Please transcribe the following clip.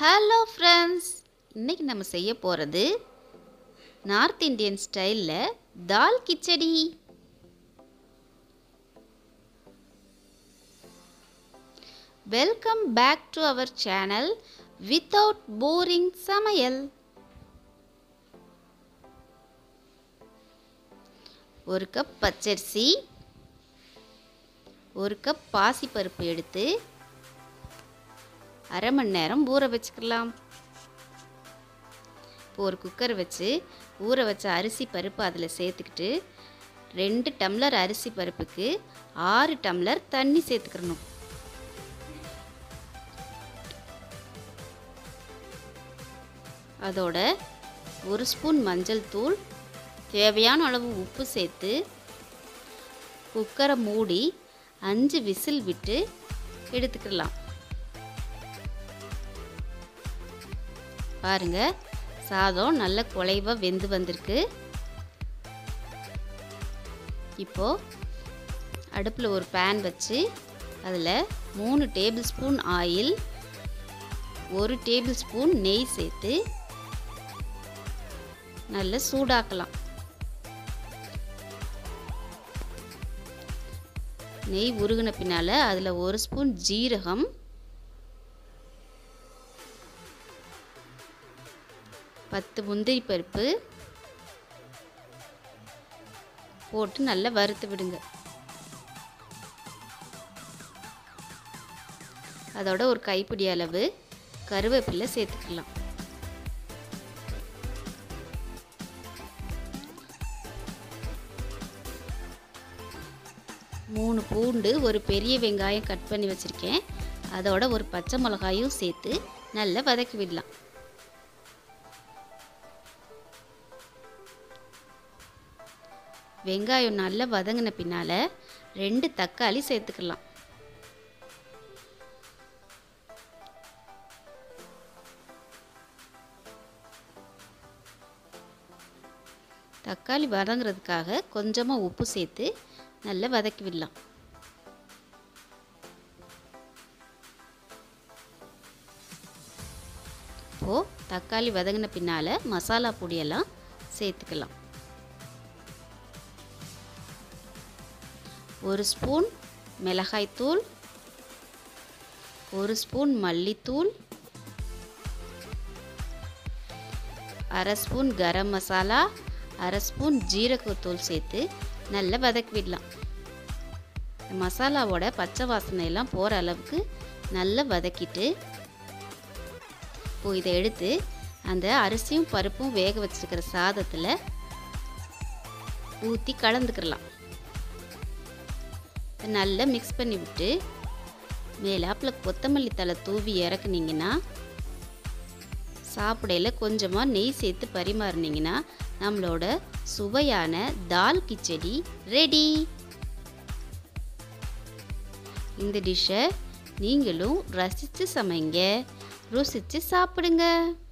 hello friends இன்னைக்கு நம்ம செய்ய போகிறது நார்த் இந்தியன் ஸ்டைலில் dal khichdi welcome back to our channel without boring சமையல் ஒரு கப் பச்சரிசி ஒரு கப் பாசிப்பருப்பு எடுத்து அரை மணி நேரம் ஊற வச்சுக்கலாம் இப்போ ஒரு குக்கர் வச்சு ஊற வச்ச அரிசி பருப்பு அதில் சேர்த்துக்கிட்டு ரெண்டு டம்ளர் அரிசி பருப்புக்கு ஆறு டம்ளர் தண்ணி சேர்த்துக்கிறணும் அதோட ஒரு ஸ்பூன் மஞ்சள் தூள் தேவையான அளவு உப்பு சேர்த்து குக்கரை மூடி அஞ்சு விசில் விட்டு எடுத்துக்கலாம் பாருங்க சாதம் நல்ல குலைவாக வெந்து வந்திருக்கு இப்போ அடுப்பில் ஒரு பேன் வச்சு அதில் மூணு டேபிள் ஸ்பூன் ஆயில் ஒரு டேபிள் ஸ்பூன் நெய் சேர்த்து நல்லா சூடாக்கலாம் நெய் உருகின பின்னால் அதில் ஒரு ஸ்பூன் ஜீரகம் பத்து முந்திரி பருப்பு போட்டு நல்லா வறுத்து விடுங்க அதோட ஒரு கைப்பிடி அளவு கருவேப்பிலை சேர்த்துக்கலாம் மூணு பூண்டு ஒரு பெரிய வெங்காயம் கட் பண்ணி வச்சுருக்கேன் அதோட ஒரு பச்சை மிளகாயும் சேர்த்து நல்லா வதக்கி விடலாம் வெங்காயம் நல்லா வதங்கின பின்னால் ரெண்டு தக்காளி சேர்த்துக்கலாம் தக்காளி வதங்குறதுக்காக கொஞ்சமாக உப்பு சேர்த்து நல்லா வதக்கி விடலாம் இப்போது தக்காளி வதங்கின பின்னால் மசாலா பொடியெல்லாம் சேர்த்துக்கலாம் ஒரு ஸ்பூன் மிளகாய்த்தூள் ஒரு ஸ்பூன் மல்லித்தூள் அரை ஸ்பூன் கரம் மசாலா அரை ஸ்பூன் ஜீரகத்தூள் சேர்த்து நல்லா வதக்கி விடலாம் மசாலாவோட பச்சை வாசனை எல்லாம் போகிற அளவுக்கு நல்லா வதக்கிட்டு இப்போ இதை எடுத்து அந்த அரிசியும் பருப்பும் வேக வச்சுருக்கிற சாதத்தில் ஊற்றி கலந்துக்கிடலாம் நல்லா மிக்ஸ் பண்ணி விட்டு மேலாப்பில் கொத்தமல்லி தலை தூவி இறக்குனீங்கன்னா சாப்பிடையில கொஞ்சமாக நெய் சேர்த்து பரிமாறினீங்கன்னா நம்மளோட சுவையான தால் கிச்சடி ரெடி இந்த டிஷ்ஷை நீங்களும் ரசித்து சமைங்க ருசித்து சாப்பிடுங்க